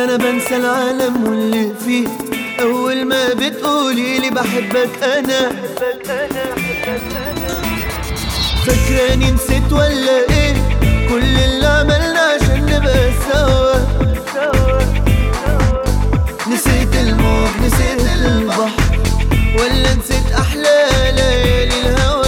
ده انا بنسى العالم واللي فيه اول ما بتقولي لي بحبك انا فاكراني نسيت ولا ايه كل اللي عملنا عشان نبقى سوا نسيت الموج نسيت البحر ولا نسيت احلى ليالي الهوى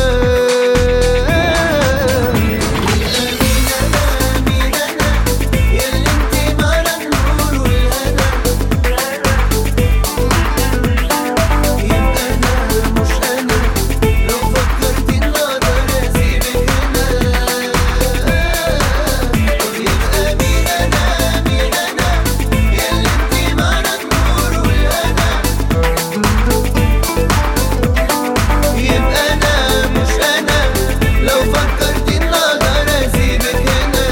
مين أنا مين أنا ياللي انتي معنا النور والهنا يبقى أنا مش أنا لو فكرتي إن أقدر أسيبك هنا يبقى مين أنا مين أنا ياللي انتي معنا النور والهنا يبقى أنا مش أنا لو فكرتي إن أقدر أسيبك هنا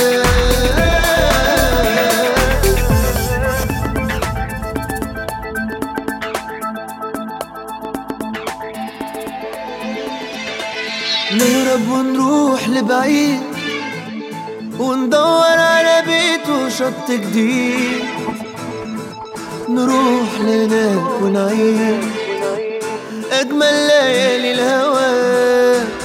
نهرب ونروح لبعيد وندور على بيت وشط جديد نروح لهناك ونعيش أجمل ليالي الهوى